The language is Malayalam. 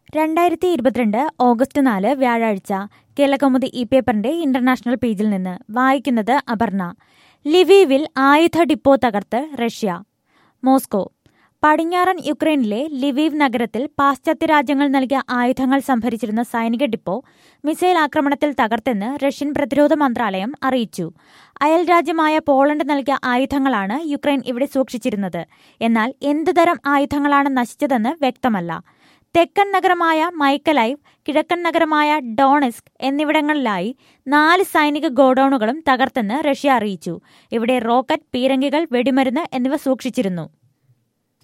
രണ്ടായിരത്തി ഇരുപത്തിരണ്ട് ഓഗസ്റ്റ് നാല് വ്യാഴാഴ്ച കേരളകൗമുദി ഈ പേപ്പറിന്റെ ഇന്റർനാഷണൽ പേജിൽ നിന്ന് വായിക്കുന്നത് അപർണ ലിവീവിൽ ആയുധ ഡിപ്പോ തകർത്ത് റഷ്യ മോസ്കോ പടിഞ്ഞാറൻ യുക്രൈനിലെ ലിവീവ് നഗരത്തിൽ പാശ്ചാത്യ രാജ്യങ്ങൾ നൽകിയ ആയുധങ്ങൾ സംഭരിച്ചിരുന്ന സൈനിക ഡിപ്പോ മിസൈൽ ആക്രമണത്തിൽ തകർത്തെന്ന് റഷ്യൻ പ്രതിരോധ മന്ത്രാലയം അറിയിച്ചു അയൽ രാജ്യമായ പോളണ്ട് നൽകിയ ആയുധങ്ങളാണ് യുക്രൈൻ ഇവിടെ സൂക്ഷിച്ചിരുന്നത് എന്നാൽ എന്ത് തരം ആയുധങ്ങളാണ് നശിച്ചതെന്ന് വ്യക്തമല്ല തെക്കൻ നഗരമായ മൈക്കലൈവ് കിഴക്കൻ നഗരമായ ഡോണെസ്ക് എന്നിവിടങ്ങളിലായി നാല് സൈനിക ഗോഡൌണുകളും തകർത്തെന്ന് റഷ്യ അറിയിച്ചു ഇവിടെ റോക്കറ്റ് പീരങ്കികൾ വെടിമരുന്ന് എന്നിവ സൂക്ഷിച്ചിരുന്നു